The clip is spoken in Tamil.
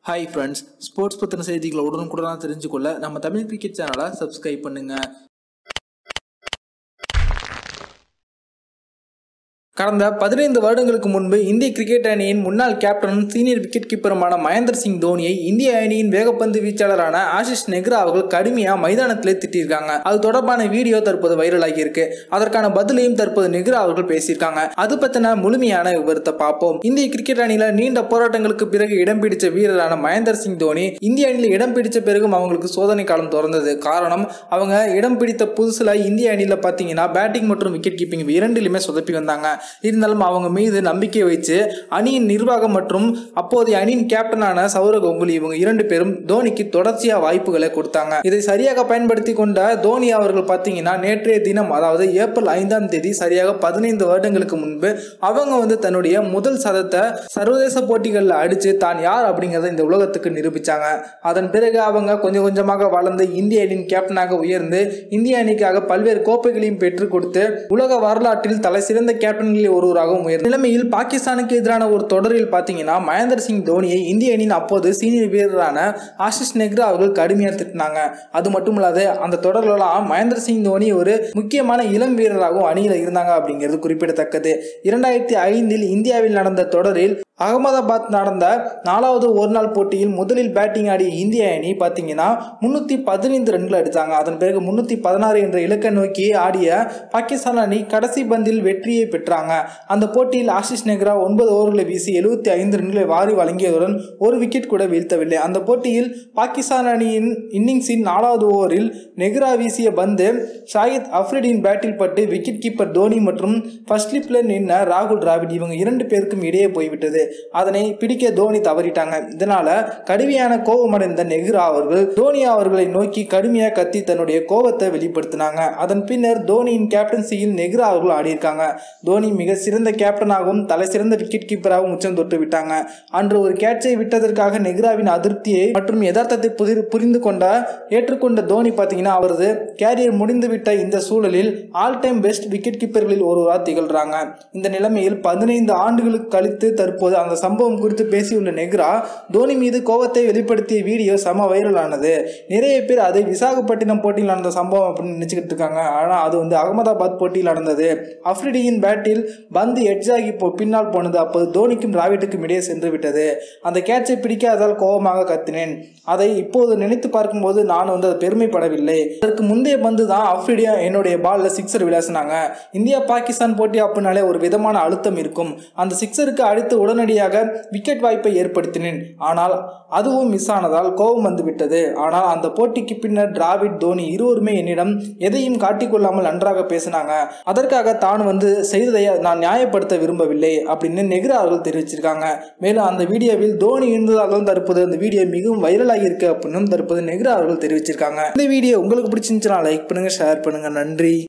ஹாய் ஃப்ரெண்ட்ஸ் ஸ்போர்ட்ஸ் பற்றின செய்திகளை உடனுக்குடனாக தெரிஞ்சுக்கொள்ள நம்ம தமிழ் கிரிக்கெட் சேனலை சப்ஸ்கிரைப் பண்ணுங்க கடந்த பதினைந்து வருடங்களுக்கு முன்பு இந்திய கிரிக்கெட் அணியின் முன்னாள் கேப்டனும் சீனியர் விக்கெட் கீப்பருமான மகேந்திர சிங் தோனியை இந்திய அணியின் வேகப்பந்து வீச்சாளரான ஆஷிஷ் நெக்ரா அவர்கள் கடுமையா மைதானத்திலே திட்டிருக்காங்க அது தொடர்பான வீடியோ தற்போது வைரலாகி இருக்கு அதற்கான பதிலையும் தற்போது நெக்ரா அவர்கள் பேசியிருக்காங்க அது பத்தின முழுமையான விவரத்தை பார்ப்போம் இந்திய கிரிக்கெட் அணியில நீண்ட போராட்டங்களுக்கு பிறகு இடம் பிடிச்ச வீரரான மகேந்திர சிங் தோனி இந்திய அணியில் இடம் பிடிச்ச பிறகும் அவங்களுக்கு சோதனை காலம் திறந்தது காரணம் அவங்க இடம் பிடித்த புதுசுல இந்திய அணியில பாத்தீங்கன்னா பேட்டிங் மற்றும் விக்கெட் கீப்பிங் இரண்டிலுமே சொதப்பி வந்தாங்க இருந்தாலும் அவங்க மீது நம்பிக்கை வச்சு அணியின் நிர்வாகம் மற்றும் அப்போதைய அணியின் கேப்டனான சௌரவ் கங்குலி இவங்க இரண்டு பேரும் தோனிக்கு தொடர்ச்சியா வாய்ப்புகளை கொடுத்தாங்க இதை சரியாக பயன்படுத்தி கொண்ட தோனி அவர்கள் பார்த்தீங்கன்னா நேற்றைய தினம் அதாவது ஏப்ரல் ஐந்தாம் தேதி சரியாக பதினைந்து வருடங்களுக்கு முன்பு அவங்க வந்து தன்னுடைய முதல் சதத்தை சர்வதேச போட்டிகளில் அடிச்சு தான் யார் அப்படிங்கிறத இந்த உலகத்துக்கு நிரூபிச்சாங்க அதன் பிறகு அவங்க கொஞ்சம் கொஞ்சமாக வளர்ந்து இந்திய அணியின் கேப்டனாக உயர்ந்து இந்திய அணிக்காக பல்வேறு கோப்பைகளையும் பெற்றுக் கொடுத்து உலக வரலாற்றில் தலை சிறந்த கேப்டன்களில் ஒருவராகவும் உயர்ந்த நிலைமையில் பாகிஸ்தானுக்கு எதிரான ஒரு தொடரில் பார்த்தீங்கன்னா மகேந்திர சிங் தோனியை இந்திய அணியின் அப்போது சீனியர் வீரரான ஆஷிஷ் நெக்ரா அவர்கள் கடுமையாக திட்டினாங்க அது மட்டும் இல்லாத அந்த தொடர்களெல்லாம் மகேந்திர சிங் தோனி ஒரு முக்கியமான இளம் வீரராகவும் அணியில் இருந்தாங்க அப்படிங்கிறது குறிப்பிடத்தக்கது இரண்டாயிரத்தி ஐந்தில் இந்தியாவில் நடந்த தொடரில் அகமதாபாத் நடந்த நாலாவது ஒரு நாள் போட்டியில் முதலில் பேட்டிங் ஆடிய இந்திய அணி பார்த்தீங்கன்னா முன்னூற்றி பதினைந்து ரன்கள் அடித்தாங்க அதன் பிறகு முன்னூற்றி பதினாறு என்ற இலக்கை நோக்கி ஆடிய பாகிஸ்தான் அணி கடைசி பந்தில் வெற்றியை பெற்றாங்க அந்த போட்டியில் ஆஷிஷ் நெக்ரா ஒன்பது ஓவர்களை வீசி எழுபத்தி ஐந்து ரன்களை வாரி வழங்கியதுடன் ஒரு விக்கெட் கூட வீழ்த்தவில்லை அந்த போட்டியில் பாகிஸ்தான் அணியின் இன்னிங்ஸின் நாலாவது ஓவரில் நெக்ரா வீசிய பந்து ஷாகித் அஃப்ரிடியின் பேட்டில் பட்டு விக்கெட் கீப்பர் தோனி மற்றும் ஃபர்ஸ்ட் ஸ்லிப்ல நின்ன ராகுல் டிராவிட் இவங்க இரண்டு பேருக்கும் இடையே போய்விட்டது அதனை பிடிக்க தோனி தவறிட்டாங்க இதனால கடுமையான கோபமடைந்த நெஹ்ரா அவர்கள் தோனி அவர்களை நோக்கி கடுமையாக கத்தி தன்னுடைய கோபத்தை வெளிப்படுத்தினாங்க அதன் பின்னர் தோனியின் கேப்டன்சியில் நெஹ்ரா அவர்கள் ஆடியிருக்காங்க தோனி மிக சிறந்த கேப்டனாகவும் தலை சிறந்த விக்கெட் கீப்பராகவும் உச்சம் தொட்டு விட்டாங்க அன்று ஒரு கேட்சை விட்டதற்காக நெஹ்ராவின் அதிருப்தியை மற்றும் யதார்த்தத்தை புதி- புரிந்து கொண்ட ஏற்றுக்கொண்ட தோனி பார்த்தீங்கன்னா அவரது கேரியர் முடிந்துவிட்ட இந்த சூழலில் ஆல் டைம் பெஸ்ட் விக்கெட் கீப்பர்களில் ஒருவராக திகழ்றாங்க இந்த நிலைமையில் பதினைந்து ஆண்டுகளுக்கு கழித்து தற்போது அந்த சம்பவம் குறித்து பேசியுள்ள நெக்ரா தோனி மீது கோபத்தை வெளிப்படுத்திய வீடியோ செம வைரலானது நிறைய பேர் அதை விசாகப்பட்டினம் போட்டியில் நடந்த சம்பவம் அப்படின்னு நினைச்சுக்கிட்டு இருக்காங்க ஆனால் அது வந்து அகமதாபாத் போட்டியில் நடந்தது அஃப்ரிடியின் பேட்டில் பந்து எட்ஜாகி போ பின்னால் போனது அப்போது தோனிக்கும் டிராவிட்டுக்கும் இடையே சென்று விட்டது அந்த கேட்சை பிடிக்காததால் கோபமாக கத்தினேன் அதை இப்போது நினைத்து பார்க்கும்போது நான் வந்து அது பெருமைப்படவில்லை அதற்கு முந்தைய பந்து தான் அஃப்ரிடியா என்னுடைய பால்ல சிக்ஸர் விளாசினாங்க இந்தியா பாகிஸ்தான் போட்டி அப்படின்னாலே ஒரு விதமான அழுத்தம் இருக்கும் அந்த சிக்ஸருக்கு அடித்து உடனடியாக விக்கெட் வாய்ப்பை ஏற்படுத்தினேன் ஆனால் அதுவும் மிஸ் ஆனதால் கோபம் வந்து விட்டது ஆனால் அந்த போட்டிக்கு பின்னர் டிராவிட் தோனி இருவருமே என்னிடம் எதையும் காட்டிக்கொள்ளாமல் நன்றாக பேசினாங்க அதற்காக தான் வந்து செய்ததை நான் நியாயப்படுத்த விரும்பவில்லை அப்படின்னு நெஹ்ரா அவர்கள் தெரிவிச்சிருக்காங்க மேலும் அந்த வீடியோவில் தோனி இருந்ததாகவும் தற்போது அந்த வீடியோ மிகவும் வைரலாகி இருக்கு அப்படின்னு தற்போது நெஹ்ரா அவர்கள் தெரிவிச்சிருக்காங்க இந்த வீடியோ உங்களுக்கு பிடிச்சிருந்துச்சுன்னா லைக் பண்ணுங்க ஷேர் பண்ணுங்க நன்றி